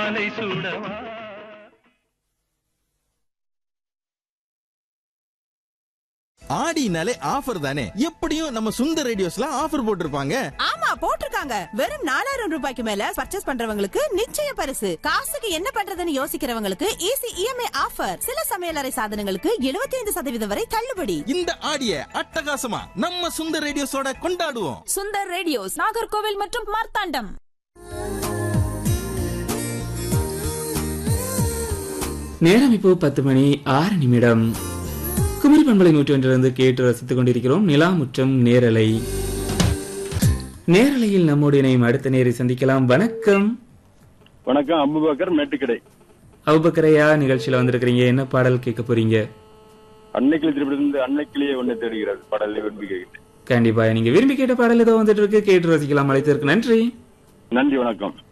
மாலை சூடவா ஆடினாலே ஆஃபர் தானே எப்படியும் நம்ம சுந்தர் ரேடியோஸ்ல ஆஃபர் போட்டிருப்பாங்க ஆமா போட்டிருக்காங்க வெறும் நாலாயிரம் ரூபாய்க்கு மேல பர்ச்சேஸ் பண்றவங்களுக்கு நிச்சய பரிசு காசுக்கு என்ன பண்றதுன்னு யோசிக்கிறவங்களுக்கு ஈஸி இஎம்ஐ ஆஃபர் சில சமையலறை சாதனங்களுக்கு 75% சதவீதம் வரை தள்ளுபடி இந்த ஆடிய அட்டகாசமா நம்ம சுந்தர் ரேடியோஸோட கொண்டாடுவோம் சுந்தர் ரேடியோஸ் நாகர்கோவில் மற்றும் மார்த்தாண்டம் நேரம் இப்போ பத்து மணி ஆறு நிமிடம் குமரி பண்பலை நூற்றொன்றிலிருந்து கேட்டு ரசித்துக் கொண்டிருக்கிறோம் நிலாமுற்றம் நேரலை நேரலையில் நம்மோடு இணையும் அடுத்த நேரை சந்திக்கலாம் வணக்கம் வணக்கம் அபுபக்கர் மேட்டுக்கடை அவுபக்கரையா நிகழ்ச்சியில வந்திருக்கிறீங்க என்ன பாடல் கேட்க போறீங்க அன்னைக்கிளி திருப்பதிலிருந்து அன்னைக்கிளியே ஒண்ணு தேடுகிறது பாடலை விரும்பி கேட்டு கண்டிப்பா நீங்க விரும்பி கேட்ட பாடல் ஏதோ வந்துட்டு இருக்கு கேட்டு ரசிக்கலாம் அழைத்ததற்கு நன்றி நன்றி வணக்கம்